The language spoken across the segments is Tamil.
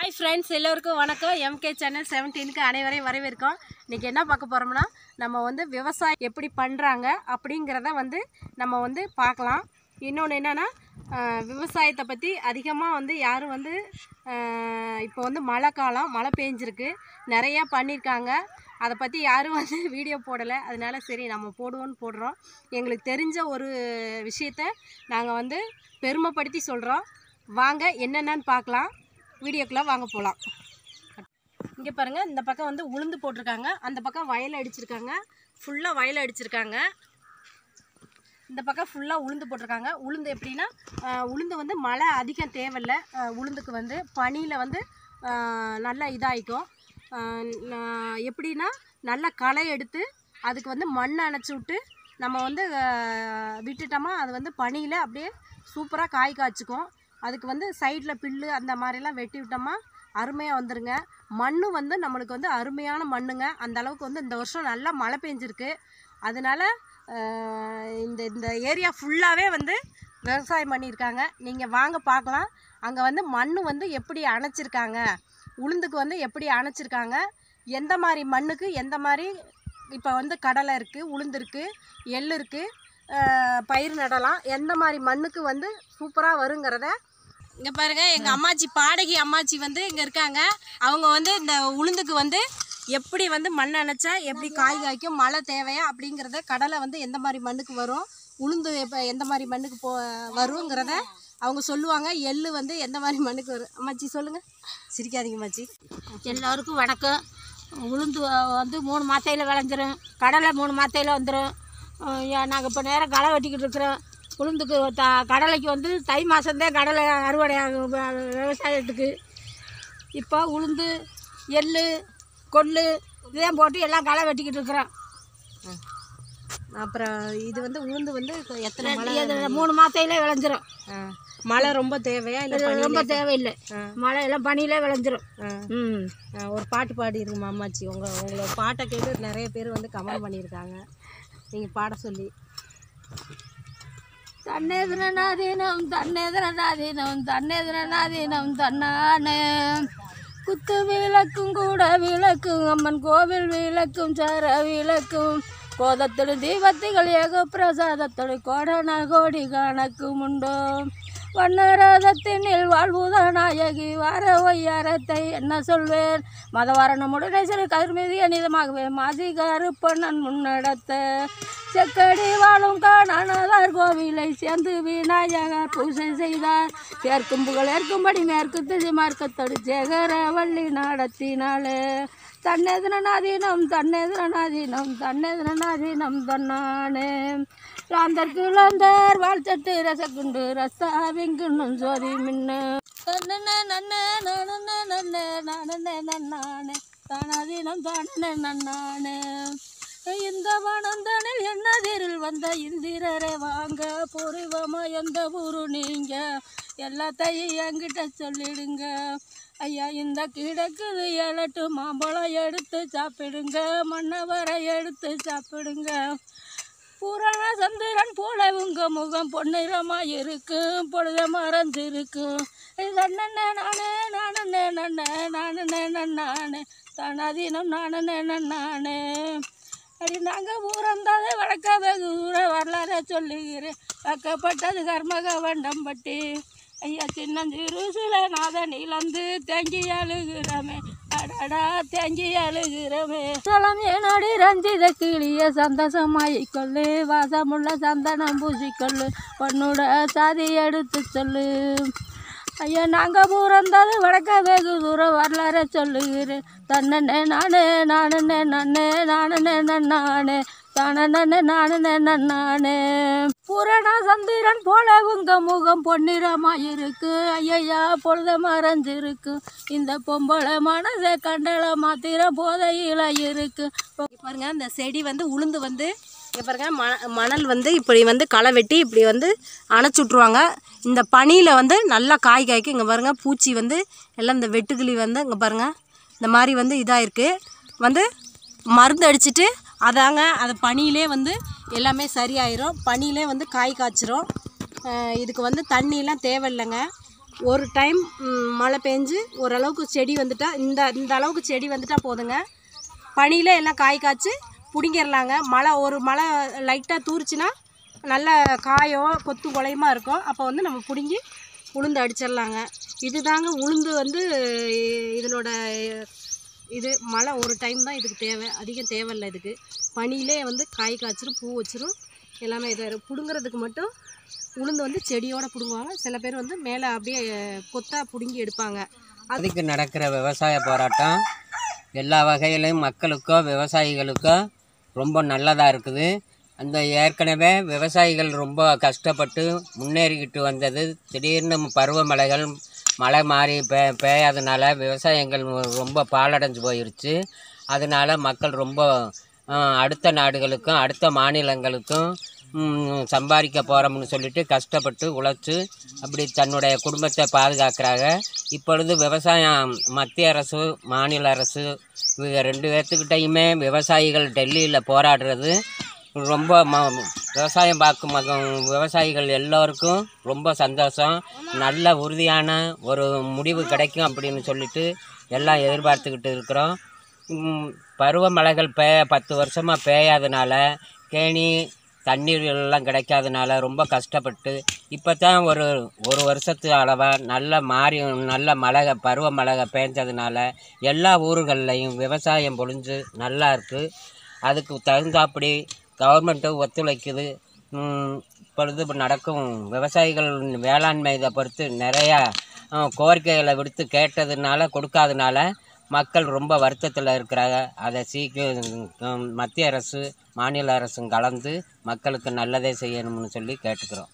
ஹாய் ஃப்ரெண்ட்ஸ் எல்லோருக்கும் வணக்கம் எம்கே சேனல் செவன்டீனுக்கு அனைவரையும் வரவேற்கோம் இன்றைக்கி என்ன பார்க்க போகிறோம்னா நம்ம வந்து விவசாயம் எப்படி பண்ணுறாங்க அப்படிங்கிறத வந்து நம்ம வந்து பார்க்கலாம் இன்னொன்று என்னென்னா விவசாயத்தை பற்றி அதிகமாக வந்து யாரும் வந்து ஆஹ், இப்போ வந்து மழை காலம் மழை பெஞ்சிருக்கு நிறையா பண்ணியிருக்காங்க அதை பற்றி யாரும் வந்து வீடியோ போடலை அதனால சரி நம்ம போடுவோன்னு போடுறோம் எங்களுக்கு தெரிஞ்ச ஒரு விஷயத்த நாங்கள் வந்து பெருமைப்படுத்தி சொல்கிறோம் வாங்க என்னென்னு பார்க்கலாம் வீடியோக்குள்ளே வாங்க போகலாம் இங்கே பாருங்கள் இந்த பக்கம் வந்து உளுந்து போட்டிருக்காங்க அந்த பக்கம் வயல் அடிச்சிருக்காங்க ஃபுல்லாக வயல் அடிச்சிருக்காங்க இந்த பக்கம் ஃபுல்லாக உளுந்து போட்டிருக்காங்க உளுந்து எப்படின்னா ஆஹ், உளுந்து வந்து மழை அதிகம் தேவையில்ல ஆஹ், உளுந்துக்கு வந்து பனியில் வந்து ஆஹ், நல்லா இதாகிக்கும் ஆஹ், நா- எப்படின்னா நல்லா களை எடுத்து அதுக்கு வந்து மண் அணைச்சி விட்டு நம்ம வந்து ஆஹ், விட்டுட்டோமா அது வந்து பனியில் அப்படியே சூப்பராக காய் காய்ச்சிக்கும் அதுக்கு வந்து சைடில் பில்லு அந்த மாதிரிலாம் வெட்டி விட்டோமா அருமையாக வந்துருங்க மண்ணு வந்து நம்மளுக்கு வந்து அருமையான மண்ணுங்க அந்த அளவுக்கு வந்து இந்த வருஷம் நல்லா மழை பெஞ்சிருக்கு அதனால ஆஹ், இந்த இந்த ஏரியா ஃபுல்லாகவே வந்து விவசாயம் பண்ணியிருக்காங்க நீங்கள் வாங்க பார்க்கலாம் அங்கே வந்து மண் வந்து எப்படி அணைச்சிருக்காங்க உளுந்துக்கு வந்து எப்படி அணைச்சிருக்காங்க எந்த மாதிரி மண்ணுக்கு எந்த மாதிரி இப்போ வந்து கடலை இருக்குது உளுந்து இருக்குது எள் இருக்குது பயிர் நடலாம் எந்த மாதிரி மண்ணுக்கு வந்து சூப்பராக வருங்கிறத இங்கே பாருங்க எங்கள் அம்மாச்சி பாடகி அம்மாச்சி வந்து இங்கே இருக்காங்க அவங்க வந்து இந்த உளுந்துக்கு வந்து எப்படி வந்து மண் அணைச்சா எப்படி காய் காய்க்கும் மழை தேவையா அப்படிங்கிறத கடலை வந்து எந்த மாதிரி மண்ணுக்கு வரும் உளுந்து எப்போ எந்த மாதிரி மண்ணுக்கு போ வருங்கிறத அவங்க சொல்லுவாங்க எள்ளு வந்து எந்த மாதிரி மண்ணுக்கு வரும் அம்மாச்சி சொல்லுங்கள் சிரிக்காதீங்க அம்மாச்சி எல்லாருக்கும் வணக்கம் உளுந்து வ- வந்து மூணு மாத்தையில் விளைஞ்சிரும் கடலை மூணு மாத்தையில் வந்துடும் நாங்கள் இப்போ நேரம் களை வெட்டிக்கிட்டு இருக்கிறோம் உளுந்துக்கு த கடலைக்கு வந்து தை மாதம்தான் கடலை அறுவடை ஆகும் வ- விவசாயத்துக்கு இப்போ உளுந்து எள் கொள்ளு இதையும் போட்டு எல்லாம் களை வெட்டிக்கிட்டு இருக்கிறோம் அப்புறம் இது வந்து உளுந்து வந்து எத்தனை மழை இது மூணு மாத்தையிலே விளைஞ்சிரும் ஆ. மழை ரொம்ப தேவையா இல்லை இது ரொம்ப தேவையில்லை ஆ. மழை எல்லாம் பனியிலே விளைஞ்சிரும் ஆ. ம் ஆ, ஒரு பாட்டு பாடிருங்க அம்மாச்சி உங்கள் உங்களோட பாட்டை கேட்டு நிறைய பேர் வந்து கமெண்ட் பண்ணியிருக்காங்க நீங்கள் பாட சொல்லி தன்னேதன நாதீனம் தன்னேதன நாதீனம் தன்னேதன நாதீனம் தன்னானே குத்து விளக்கும் கூட விளக்கும் அம்மன் கோவில் விளக்கும் சார விளக்கும் கோதத்தோடு தீபத்திகள் ஏக பிரசாதத்தோடு கோடன கோடி கணக்கும் உண்டோ வண்ணரதத்தினில் வாழ்வுதான் நாயகி வார ஒய்யாரத்தை என்ன சொல்வேன் மதவாரணமுடனே சிறு கதிர்மீதி அனிதமாகவே மாசி கருப்பண்ணன் முன்னடத்த செக்கடி வாழும் காணானதார் கோவிலை சேர்ந்து விநாயகர் பூஜை செய்தார் தேர்க்கும் புகழ் ஏற்கும்படி மேற்கு திசை மார்க்கத்தோடு சேகர வள்ளி நடத்தினாளே தன்னெதிரநாதீனம் தன்னெதிரநாதீனம் தன்னெதிரநாதீனம் தன்னானே லாந்தர்க்கு லாந்தர் வாழ்ச்சட்டு ரசகுண்டு ரசாவிங்குன்னும் சோதி மின்னு தன்னே நன்னே நன்னே நன்னே நன்னே நன்னானே தானாதீனம் தானே நன்னானே இந்த வனந்தனில் என்னதிரில் வந்த இந்திரரை வாங்க பூர்வமா எந்த ஊரு நீங்க எல்லாத்தையும் என்கிட்ட சொல்லிடுங்க ஐயா இந்த கிடக்குது ஏழட்டு மாம்பழம் எடுத்து சாப்பிடுங்க மன்னவரை எடுத்து சாப்பிடுங்க பூரண சந்திரன் போல உங்க முகம் பொன்னிறமா இருக்கும் பொழுத மறைஞ்சிருக்கும் தன்னே நானே நானே நன்னே நானே நானே தனதீனம் நானே நானே அடி நாங்கள் ஊரந்தாதே வழக்க வெகு தூர வரலாற சொல்லுகிறேன் பக்கப்பட்டது கர்மக வண்டம்பட்டி ஐயா சின்னஞ்சிறு சில நாதன் இழந்து தேங்கி அழுகிறமே அடடா தேங்கி அழுகிறமே சலம் ஏனடி ரஞ்சித கிளிய சந்தோஷமாய் கொள்ளு வாசமுள்ள சந்தனம் பூசிக்கொள்ளு பொண்ணுட சாதி எடுத்து சொல்லு ஐயா நாங்கள் பூரந்தாது வடக்க வெகு தூரம் வரலாற சொல்லுகிறேன் தன்னே நானே நானே நன்னே நானே நன்னானே தானே நானே நன்னானே புரண சந்திரன் போல உங்க முகம் பொன்னிறமாயிருக்கு ஐயா பொழுத மறைஞ்சிருக்கு இந்த பொம்பளை மனசை கண்டல மாத்திர போதையில இருக்கு இங்க பாருங்க இந்த செடி வந்து உளுந்து வந்து இங்க பாருங்க ம மணல் வந்து இப்படி வந்து களை வெட்டி இப்படி வந்து அணைச்சி விட்ருவாங்க இந்த பனியில் வந்து நல்லா காய் காய்க்கும் இங்கே பாருங்க பூச்சி வந்து எல்லாம் இந்த வெட்டுக்கிளி வந்து இங்கே பாருங்க இந்த மாதிரி வந்து இதாக இருக்குது வந்து மருந்து அடிச்சிட்டு அதாங்க அது பனியிலே வந்து எல்லாமே சரியாயிரும் பனியிலே வந்து காய் காய்ச்சிரும் அஹ் இதுக்கு வந்து தண்ணியெலாம் தேவையில்லைங்க ஒரு டைம் மழை பெஞ்சு ஓரளவுக்கு செடி வந்துட்டா இந்த இந்த அளவுக்கு செடி வந்துட்டா போதுங்க பனியில் எல்லாம் காய் காய்ச்சி பிடிங்கிடலாங்க மழை ஒரு மழை லைட்டாக தூரிச்சுன்னா நல்ல காயோ கொத்து குலையுமா இருக்கும் அப்போ வந்து நம்ம பிடுங்கி உளுந்து அடிச்சிடலாங்க இதுதாங்க உளுந்து வந்து இதனோட இது மழை ஒரு டைம் தான் இதுக்கு தேவை அதிகம் தேவையில்லை இதுக்கு பனியிலே வந்து காய் காய்ச்சிரும் பூ வச்சிரும் எல்லாமே இதை பிடுங்குறதுக்கு மட்டும் உளுந்து வந்து செடியோட பிடுங்குவாங்க சில பேர் வந்து மேலே அப்படியே கொத்தா பிடுங்கி எடுப்பாங்க அதுக்கு நடக்கிற விவசாய போராட்டம் எல்லா வகையிலையும் மக்களுக்கோ விவசாயிகளுக்கோ ரொம்ப நல்லதாக இருக்குது அந்த ஏற்கனவே விவசாயிகள் ரொம்ப கஷ்டப்பட்டு முன்னேறிக்கிட்டு வந்தது திடீர்னு பருவமழைகள் மழை மாறி பெ பெய்யாதனால விவசாயங்கள் ரொம்ப பாழடைஞ்சு போயிருச்சு அதனால மக்கள் ரொம்ப அஹ், அடுத்த நாடுகளுக்கும் அடுத்த மாநிலங்களுக்கும் ம், சம்பாதிக்க போகிறோம்னு சொல்லிட்டு கஷ்டப்பட்டு உழைச்சி அப்படி தன்னுடைய குடும்பத்தை பாதுகாக்கிறாங்க இப்பொழுது விவசாயம் மத்திய அரசு மாநில அரசு இவங்க ரெண்டு பேர்த்துக்கிட்டையுமே விவசாயிகள் டெல்லியில் போராடுறது ரொம்ப ம விவசாயம் பார்க்கும் மக விவசாயிகள் எல்லோருக்கும் ரொம்ப சந்தோஷம் நல்ல உறுதியான ஒரு முடிவு கிடைக்கும் அப்படின்னு சொல்லிட்டு எல்லாம் எதிர்பார்த்துக்கிட்டு இருக்கிறோம் ம், பருவமழைகள் பெய்ய பத்து வருஷமாக பெய்யாதனால கேணி தண்ணீர் எல்லாம் கிடைக்காதனால ரொம்ப கஷ்டப்பட்டு இப்போ தான் ஒரு ஒரு வருஷத்து அளவாக நல்ல மாறி நல்ல மழை பருவமழை பெஞ்சதுனால எல்லா ஊர்கள்லையும் விவசாயம் பொழிஞ்சு நல்லா இருக்குது அதுக்கு தகுந்தாப்படி கவர்மெண்ட்டும் ஒத்துழைக்குது ம், இப்பொழுது இப்ப நடக்கும் விவசாயிகள் வேளாண்மை இதை பொறுத்து நிறையா அஹ், கோரிக்கைகளை விடுத்து கேட்டதுனால கொடுக்காதனால மக்கள் ரொம்ப வருத்தத்தில் இருக்கிறாங்க அதை சீக்கிரம் மத்திய அரசு மாநில அரசும் கலந்து மக்களுக்கு நல்லதே செய்யணும்னு சொல்லி கேட்டுக்கிறோம்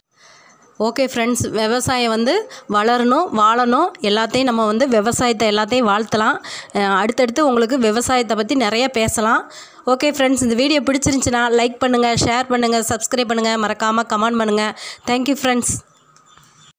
ஓகே ஃப்ரெண்ட்ஸ் விவசாயம் வந்து வளரணும் வாழணும் எல்லாத்தையும் நம்ம வந்து விவசாயத்தை எல்லாத்தையும் வாழ்த்தலாம் அஹ் அடுத்தடுத்து உங்களுக்கு விவசாயத்தை பற்றி நிறைய பேசலாம் ஓகே ஃப்ரெண்ட்ஸ் இந்த வீடியோ பிடிச்சிருந்துச்சுன்னா லைக் பண்ணுங்கள் ஷேர் பண்ணுங்கள் சப்ஸ்கிரைப் பண்ணுங்கள் மறக்காமல் கமெண்ட் பண்ணுங்கள் தேங்க்யூ ஃப்ரெண்ட்ஸ்